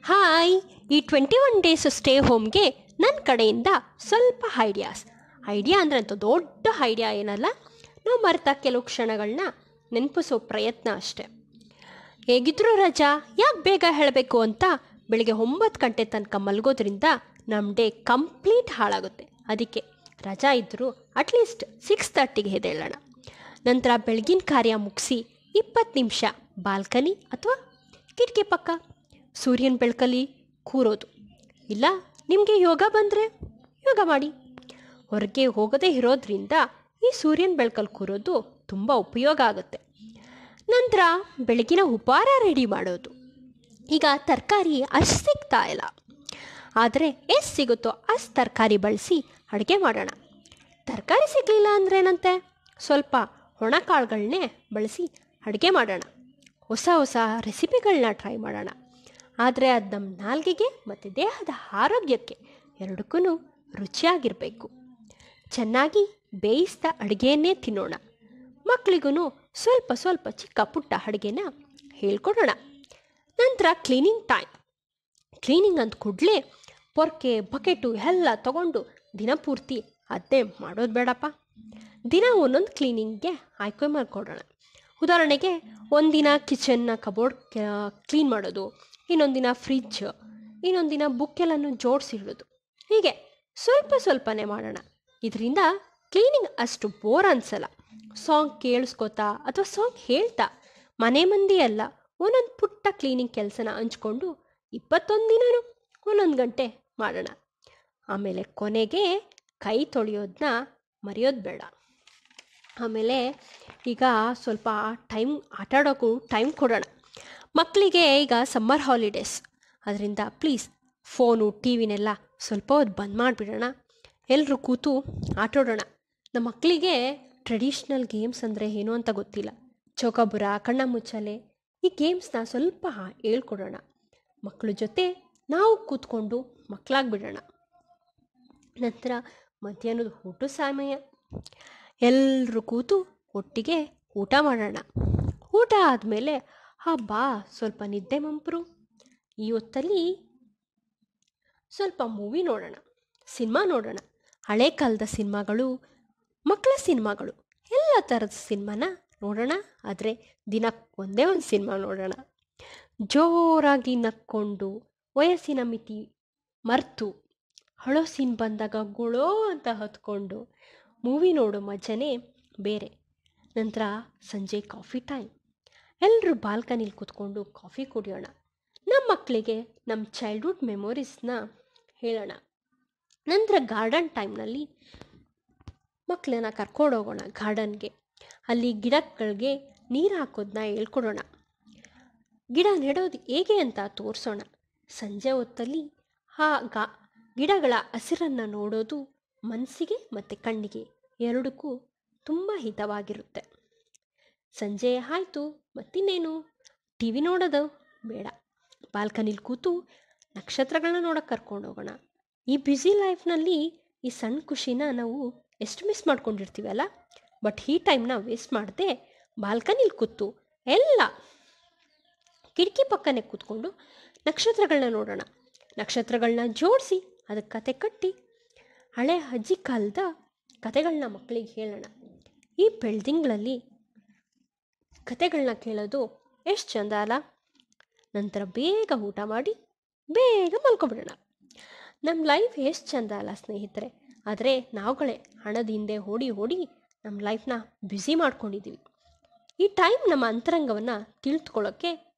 hi ಈ twenty one days stay ಹೋಮ್ಗೆ ನನ್ನ ಕಡೆಯಿಂದ ಸ್ವಲ್ಪ ಐಡಿಯಾಸ್ ಐಡಿಯಾ ಅಂದರೆ ಅಂತ ದೊಡ್ಡ ಐಡಿಯಾ ಏನಲ್ಲ ನಾವು ಮರೆತ ಕೆಲವು ಕ್ಷಣಗಳನ್ನ ನೆನಪಿಸೋ ಪ್ರಯತ್ನ ಅಷ್ಟೆ ಹೇಗಿದ್ರೂ ರಜಾ ಯಾಕೆ ಬೇಗ ಹೇಳಬೇಕು ಅಂತ ಬೆಳಿಗ್ಗೆ ಒಂಬತ್ತು ಗಂಟೆ ತನಕ ಮಲಗೋದ್ರಿಂದ ನಮ್ಮ ಡೇ ಕಂಪ್ಲೀಟ್ ಹಾಳಾಗುತ್ತೆ ಅದಕ್ಕೆ ರಜಾ ಇದ್ದರೂ ಅಟ್ಲೀಸ್ಟ್ ಸಿಕ್ಸ್ ತರ್ಟಿಗೆ ಎದ್ದೇಳೋಣ ನಂತರ ಬೆಳಗಿನ ಕಾರ್ಯ ಮುಗಿಸಿ ಇಪ್ಪತ್ತು ನಿಮಿಷ ಬಾಲ್ಕನಿ ಅಥವಾ ಕಿಟಕಿ ಪಕ್ಕ ಸೂರ್ಯನ ಬೆಳಕಲ್ಲಿ ಕೂರೋದು ಇಲ್ಲ ನಿಮಗೆ ಯೋಗ ಬಂದರೆ ಯೋಗ ಮಾಡಿ ಹೊರಗೆ ಹೋಗದೇ ಇರೋದ್ರಿಂದ ಈ ಸೂರ್ಯನ ಬೆಳಕಲ್ಲಿ ಕೂರೋದು ತುಂಬ ಉಪಯೋಗ ಆಗುತ್ತೆ ನಂತರ ಬೆಳಗಿನ ಉಪಹಾರ ರೆಡಿ ಮಾಡೋದು ಈಗ ತರಕಾರಿ ಅಷ್ಟು ಸಿಗ್ತಾ ಇಲ್ಲ ಆದರೆ ಎಷ್ಟು ಸಿಗುತ್ತೋ ಅಷ್ಟು ತರಕಾರಿ ಬಳಸಿ ಅಡುಗೆ ಮಾಡೋಣ ತರಕಾರಿ ಸಿಗಲಿಲ್ಲ ಅಂದ್ರೇನಂತೆ ಸ್ವಲ್ಪ ಒಣ ಕಾಳುಗಳನ್ನೇ ಬಳಸಿ ಅಡುಗೆ ಮಾಡೋಣ ಹೊಸ ಹೊಸ ರೆಸಿಪಿಗಳನ್ನ ಟ್ರೈ ಮಾಡೋಣ ಆದರೆ ಅದು ನಮ್ಮ ನಾಲ್ಗೆಗೆ ಮತ್ತು ದೇಹದ ಆರೋಗ್ಯಕ್ಕೆ ಎರಡಕ್ಕೂ ರುಚಿಯಾಗಿರಬೇಕು ಚೆನ್ನಾಗಿ ಬೇಯಿಸಿದ ಅಡುಗೆಯನ್ನೇ ತಿನ್ನೋಣ ಮಕ್ಕಳಿಗೂ ಸ್ವಲ್ಪ ಸ್ವಲ್ಪ ಚಿಕ್ಕ ಪುಟ್ಟ ಅಡುಗೆನ ಹೇಳ್ಕೊಡೋಣ ನಂತರ ಕ್ಲೀನಿಂಗ್ ಟೈಮ್ ಕ್ಲೀನಿಂಗ್ ಅಂದ ಕೂಡಲೇ ಪೊರ್ಕೆ ಬಕೆಟು ಎಲ್ಲ ತಗೊಂಡು ದಿನಪೂರ್ತಿ ಅದೇ ಮಾಡೋದು ಬೇಡಪ್ಪ ದಿನ ಒಂದೊಂದು ಕ್ಲೀನಿಂಗ್ಗೆ ಆಯ್ಕೆ ಮಾಡಿಕೊಡೋಣ ಉದಾಹರಣೆಗೆ ಒಂದಿನ ಕಿಚನ್ನ ಕಬೋರ್ಡ್ ಕ್ಲೀನ್ ಮಾಡೋದು ಇನ್ನೊಂದು ದಿನ ಫ್ರಿಜ್ ಇನ್ನೊಂದು ದಿನ ಬುಕ್ಕೆಲ್ಲನ್ನು ಜೋಡಿಸಿಡೋದು ಹೀಗೆ ಸ್ವಲ್ಪ ಸ್ವಲ್ಪನೇ ಮಾಡೋಣ ಇದರಿಂದ ಕ್ಲೀನಿಂಗ್ ಅಷ್ಟು ಬೋರ್ ಅನ್ಸಲ್ಲ ಸಾಂಗ್ ಕೇಳಿಸ್ಕೋತಾ ಅಥವಾ ಸಾಂಗ್ ಹೇಳ್ತಾ ಮನೆ ಮಂದಿ ಎಲ್ಲ ಒಂದೊಂದು ಪುಟ್ಟ ಕ್ಲೀನಿಂಗ್ ಕೆಲಸನ ಹಂಚ್ಕೊಂಡು ಇಪ್ಪತ್ತೊಂದು ದಿನನೂ ಒಂದೊಂದು ಗಂಟೆ ಮಾಡೋಣ ಆಮೇಲೆ ಕೊನೆಗೆ ಕೈ ತೊಳೆಯೋದನ್ನ ಮರೆಯೋದು ಬೇಡ ಆಮೇಲೆ ಈಗ ಸ್ವಲ್ಪ ಟೈಮ್ ಆಟಾಡೋಕ್ಕೂ ಟೈಮ್ ಕೊಡೋಣ ಮಕ್ಕಳಿಗೆ ಈಗ ಸಮ್ಮರ್ ಹಾಲಿಡೇಸ್ ಅದರಿಂದ ಪ್ಲೀಸ್ ಫೋನು ಟಿ ವಿನೆಲ್ಲ ಸ್ವಲ್ಪ ಹೊತ್ತು ಬಂದ್ ಮಾಡಿಬಿಡೋಣ ಎಲ್ಲರೂ ಕೂತು ಆಟಾಡೋಣ ನಮ್ಮ ಮಕ್ಕಳಿಗೆ ಟ್ರೆಡಿಷ್ನಲ್ ಗೇಮ್ಸ್ ಅಂದರೆ ಏನು ಅಂತ ಗೊತ್ತಿಲ್ಲ ಚೌಕಾಬುರ ಕಣ್ಣ ಮುಚ್ಚಲೆ ಈ ಗೇಮ್ಸ್ನ ಸ್ವಲ್ಪ ಹೇಳ್ಕೊಡೋಣ ಮಕ್ಕಳ ಜೊತೆ ನಾವು ಕೂತ್ಕೊಂಡು ಮಕ್ಕಳಾಗ್ಬಿಡೋಣ ನಂತರ ಮಧ್ಯಾಹ್ನದ ಊಟ ಸಮಯ ಎಲ್ಲರೂ ಕೂತು ಒಟ್ಟಿಗೆ ಊಟ ಮಾಡೋಣ ಊಟ ಆದಮೇಲೆ ಬಾ ಸ್ವಲ್ಪ ನಿದ್ದೆ ಮಂಪರು ಈ ಹೊತ್ತಲ್ಲಿ ಸ್ವಲ್ಪ ಮೂವಿ ನೋಡೋಣ ಸಿನಿಮಾ ನೋಡೋಣ ಹಳೆ ಕಾಲದ ಸಿನಿಮಾಗಳು ಮಕ್ಕಳ ಸಿನಿಮಾಗಳು ಎಲ್ಲ ಥರದ ಸಿನಿಮಾನ ನೋಡೋಣ ಆದರೆ ದಿನಕ್ಕೆ ಒಂದೇ ಒಂದು ಸಿನಿಮಾ ನೋಡೋಣ ಜೋರಾಗಿ ನಕ್ಕೊಂಡು ವಯಸ್ಸಿನ ಮಿತಿ ಮರೆತು ಹಳೋ ಸೀನ್ ಬಂದಾಗ ಗುಳೋ ಅಂತ ಹತ್ಕೊಂಡು ಮೂವಿ ನೋಡೋ ಮಜನೇ ಬೇರೆ ನಂತರ ಸಂಜೆ ಕಾಫಿ ಟೈಮ್ ಎಲ್ಲರೂ ಬಾಲ್ಕನಿಲಿ ಕೂತ್ಕೊಂಡು ಕಾಫಿ ಕುಡಿಯೋಣ ನಮ್ಮ ಮಕ್ಕಳಿಗೆ ನಮ್ಮ ಚೈಲ್ಡ್ಹುಡ್ ಮೆಮೊರೀಸ್ನ ಹೇಳೋಣ ನಂತರ ಗಾರ್ಡನ್ ಟೈಮ್ನಲ್ಲಿ ಮಕ್ಕಳನ್ನ ಕರ್ಕೊಂಡೋಗೋಣ ಗಾರ್ಡನ್ಗೆ ಅಲ್ಲಿ ಗಿಡಗಳಿಗೆ ನೀರು ಹಾಕೋದನ್ನ ಹೇಳ್ಕೊಡೋಣ ಗಿಡ ನೆಡೋದು ಹೇಗೆ ಅಂತ ತೋರಿಸೋಣ ಸಂಜೆ ಹೊತ್ತಲ್ಲಿ ಆ ಗಾ ಗಿಡಗಳ ಹಸಿರನ್ನು ನೋಡೋದು ಮನಸ್ಸಿಗೆ ಮತ್ತು ಕಣ್ಣಿಗೆ ಎರಡಕ್ಕೂ ತುಂಬ ಹಿತವಾಗಿರುತ್ತೆ ಸಂಜೆ ಆಯಿತು ಮತ್ತಿನ್ನೇನು ಟಿ ವಿ ನೋಡೋದು ಬೇಡ ಬಾಲ್ಕನಿಲಿ ಕೂತು ನಕ್ಷತ್ರಗಳನ್ನ ನೋಡೋಕೆ ಕರ್ಕೊಂಡು ಹೋಗೋಣ ಈ ಬ್ಯುಸಿ ಲೈಫ್ನಲ್ಲಿ ಈ ಸಣ್ಣ ಖುಷಿನ ನಾವು ಎಷ್ಟು ಮಿಸ್ ಮಾಡ್ಕೊಂಡಿರ್ತೀವಲ್ಲ ಬಟ್ ಈ ಟೈಮ್ನ ವೇಸ್ಟ್ ಮಾಡದೆ ಬಾಲ್ಕನಿಲಿ ಕೂತು ಎಲ್ಲ ಕಿಟಕಿ ಪಕ್ಕನೇ ಕೂತ್ಕೊಂಡು ನಕ್ಷತ್ರಗಳನ್ನ ನೋಡೋಣ ನಕ್ಷತ್ರಗಳನ್ನ ಜೋಡಿಸಿ ಅದಕ್ಕೆ ಕತೆ ಕಟ್ಟಿ ಹಳೆ ಅಜ್ಜಿ ಕಾಲದ ಕತೆಗಳನ್ನ ಮಕ್ಕಳಿಗೆ ಹೇಳೋಣ ಈ ಬೆಳ್ದಿಂಗಳಲ್ಲಿ ಕತೆಗಳನ್ನ ಕೇಳೋದು ಎಷ್ಟು ಚಂದ ಅಲ್ಲ ನಂತರ ಬೇಗ ಊಟ ಮಾಡಿ ಬೇಗ ಮಲ್ಕೊಬಿಡೋಣ ನಮ್ಮ ಲೈಫ್ ಎಷ್ಟು ಚಂದ ಅಲ್ಲ ಸ್ನೇಹಿತರೆ ಆದರೆ ನಾವುಗಳೇ ಹಣದ ಹಿಂದೆ ಓಡಿ ಓಡಿ ನಮ್ಮ ಲೈಫ್ನ ಬ್ಯುಸಿ ಮಾಡ್ಕೊಂಡಿದ್ದೀವಿ ಈ ಟೈಮ್ ನಮ್ಮ ಅಂತರಂಗವನ್ನು ತಿಳಿದುಕೊಳ್ಳೋಕ್ಕೆ